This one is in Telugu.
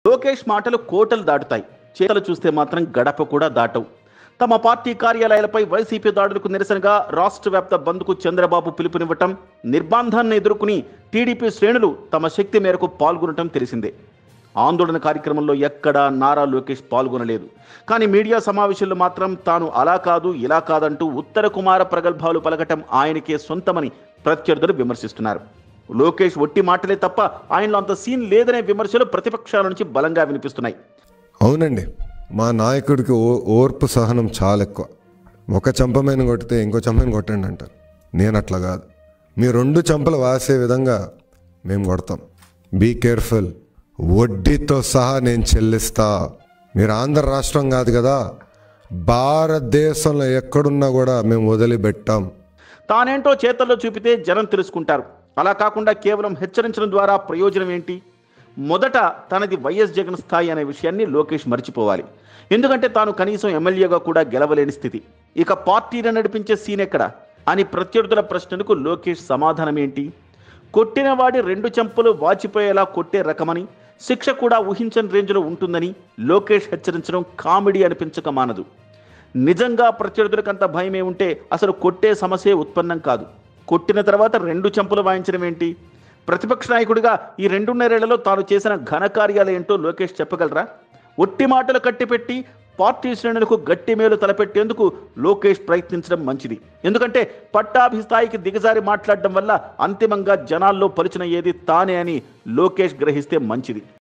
లోకేష్ మాటలు కోటలు దాటుతాయి చేతలు చూస్తే మాత్రం గడప కూడా దాటవు తమ పార్టీ కార్యాలయాలపై వైసీపీ దాడులకు నిరసనగా రాష్ట్ర వ్యాప్త బంద్కు చంద్రబాబు పిలుపునివ్వటం నిర్బంధాన్ని ఎదుర్కొని టీడీపీ శ్రేణులు తమ శక్తి మేరకు పాల్గొనటం తెలిసిందే ఆందోళన కార్యక్రమంలో ఎక్కడా నారా లోకేష్ పాల్గొనలేదు కానీ మీడియా సమావేశంలో మాత్రం తాను అలా కాదు ఇలా కాదంటూ ఉత్తర కుమార ప్రగల్భాలు పలకటం ఆయనకే సొంతమని ప్రత్యర్థులు విమర్శిస్తున్నారు లోకేష్ ఒట్టి మాటలే తప్ప ఆయనలో అంత సీన్ లేదనే విమర్శలు ప్రతిపక్షాల నుంచి బలంగా వినిపిస్తున్నాయి అవునండి మా నాయకుడికి ఓ ఓర్పు సహనం చాలా ఎక్కువ ఒక చంపమైన కొడితే ఇంకో చంపని కొట్టండి అంటారు నేను అట్లా కాదు మీ రెండు చంపలు వాసే విధంగా మేము కొడతాం బీ కేర్ఫుల్ వడ్డీతో సహా నేను చెల్లిస్తా మీరు ఆంధ్ర రాష్ట్రం కాదు కదా భారతదేశంలో ఎక్కడున్నా కూడా మేము వదిలిపెట్టాం తానేంటో చేతల్లో చూపితే జనం తెలుసుకుంటారు అలా కాకుండా కేవలం హెచ్చరించడం ద్వారా ప్రయోజనం ఏంటి మొదట తనది వైఎస్ జగన్ స్థాయి అనే విషయాన్ని లోకేష్ మర్చిపోవాలి ఎందుకంటే తాను కనీసం ఎమ్మెల్యేగా కూడా గెలవలేని స్థితి ఇక పార్టీని నడిపించే సీన్ ఎక్కడ అని ప్రత్యర్థుల ప్రశ్నలకు లోకేష్ సమాధానం ఏంటి కొట్టిన వాడి రెండు చెంపలు వాచిపోయేలా కొట్టే రకమని శిక్ష కూడా ఊహించని రేంజ్లో ఉంటుందని లోకేష్ హెచ్చరించడం కామెడీ అనిపించక మానదు నిజంగా ప్రత్యర్థులకంత భయమే ఉంటే అసలు కొట్టే సమస్యే ఉత్పన్నం కాదు కొట్టిన తర్వాత రెండు చెంపలు వాయించడం ఏంటి ప్రతిపక్ష నాయకుడిగా ఈ రెండున్నరేళ్లలో తాను చేసిన ఘనకార్యాలు ఏంటో లోకేష్ చెప్పగలరా ఒట్టి మాటలు కట్టిపెట్టి పార్టీ శ్రేణులకు గట్టి మేలు తలపెట్టేందుకు లోకేష్ ప్రయత్నించడం మంచిది ఎందుకంటే పట్టాభి స్థాయికి దిగజారి మాట్లాడడం వల్ల అంతిమంగా జనాల్లో పలిచిన ఏది తానే అని లోకేష్ గ్రహిస్తే మంచిది